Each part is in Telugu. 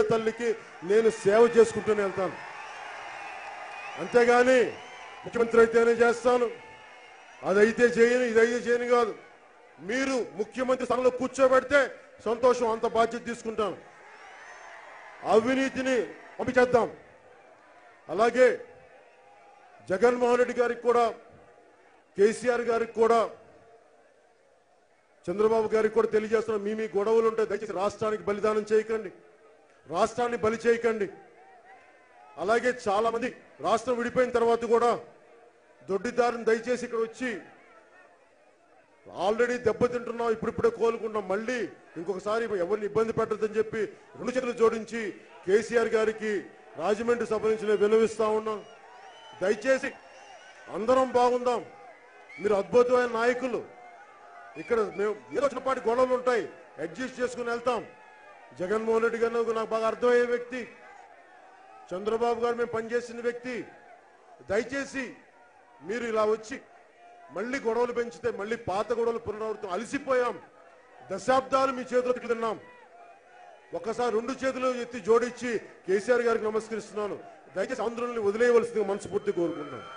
తల్లికి నేను సేవ చేసుకుంటూనే వెళ్తాను అంతేగాని ముఖ్యమంత్రి అయితేనే చేస్తాను అదైతే చేయను ఇదైతే చేయను కాదు మీరు ముఖ్యమంత్రి స్థానంలో కూర్చోబెడితే సంతోషం అంత బాధ్యత తీసుకుంటాను అవినీతిని పంపించేద్దాం అలాగే జగన్మోహన్ రెడ్డి గారికి కూడా కేసీఆర్ గారికి కూడా చంద్రబాబు గారికి కూడా తెలియజేస్తున్నాం మీ మీ గొడవలు ఉంటాయి దయచేసి రాష్ట్రానికి బలిదానం చేయకండి రాష్ట్రాన్ని బలి చేయకండి అలాగే చాలా మంది రాష్ట్రం విడిపోయిన తర్వాత కూడా దొడ్డిదారిని దయచేసి ఇక్కడ వచ్చి ఆల్రెడీ దెబ్బతింటున్నాం ఇప్పుడిప్పుడే కోలుకుంటాం మళ్ళీ ఇంకొకసారి ఎవరిని ఇబ్బంది పెట్టద్దని చెప్పి రెండు చేతులు జోడించి కేసీఆర్ గారికి రాజమండ్రి సభ నుంచి నేను విన్నవిస్తా ఉన్నాం దయచేసి అందరం బాగుందాం మీరు అద్భుతమైన నాయకులు ఇక్కడ మేము ఏదో చిన్నపాటి గొడవలు ఉంటాయి అడ్జస్ట్ చేసుకుని వెళ్తాం జగన్మోహన్ రెడ్డి గారు నాకు బాగా అర్థమయ్యే వ్యక్తి చంద్రబాబు గారు మేము పనిచేసిన వ్యక్తి దయచేసి మీరు ఇలా వచ్చి మళ్ళీ గొడవలు పెంచితే మళ్ళీ పాత గొడవలు పునరావృతం అలసిపోయాం దశాబ్దాలు మీ చేతులకు తిన్నాం ఒక్కసారి రెండు చేతులు ఎత్తి జోడించి కేసీఆర్ గారికి నమస్కరిస్తున్నాను దయచేసి ఆంధ్రుల్ని వదిలేయవలసిందిగా మనస్ఫూర్తి కోరుకుంటున్నాను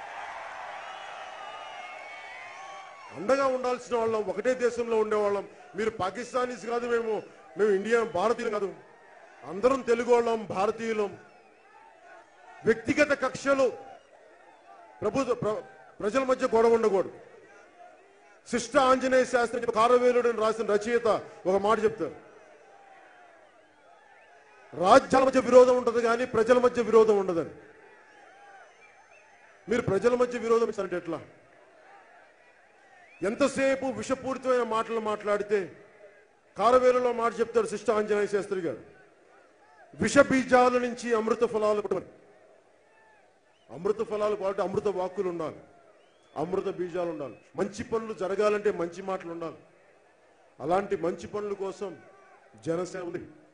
అండగా ఉండాల్సిన వాళ్ళం ఒకటే దేశంలో ఉండేవాళ్ళం మీరు పాకిస్తానీస్ కాదు మేము మేము ఇండియా భారతీయులు కాదు అందరం తెలుగు వాళ్ళం భారతీయులం వ్యక్తిగత కక్షలు ప్రభుత్వ ప్ర- ప్రజల మధ్య గొడవ ఉండకూడదు శిష్ట ఆంజనేయ శాస్త్రి చెప్పి కారవేలుడు అని రాసిన రచయిత ఒక మాట చెప్తారు రాజ్యాల మధ్య విరోధం ఉంటుంది కానీ ప్రజల మధ్య విరోధం ఉండదని మీరు ప్రజల మధ్య విరోధం అంటే ఎట్లా ఎంతసేపు విషపూరితమైన మాటలు మాట్లాడితే కారవేలులో మాట చెప్తాడు శిష్ట ఆంజనేయ శాస్త్రి గారు విష బీజాల నుంచి అమృత ఫలాలు పుట్టవని. అమృత ఫలాలు కాబట్టి అమృత వాక్కులు ఉండాలి అమృత బీజాలు ఉండాలి మంచి పనులు జరగాలంటే మంచి మాటలు ఉండాలి అలాంటి మంచి పనుల కోసం జనసేన ఉంది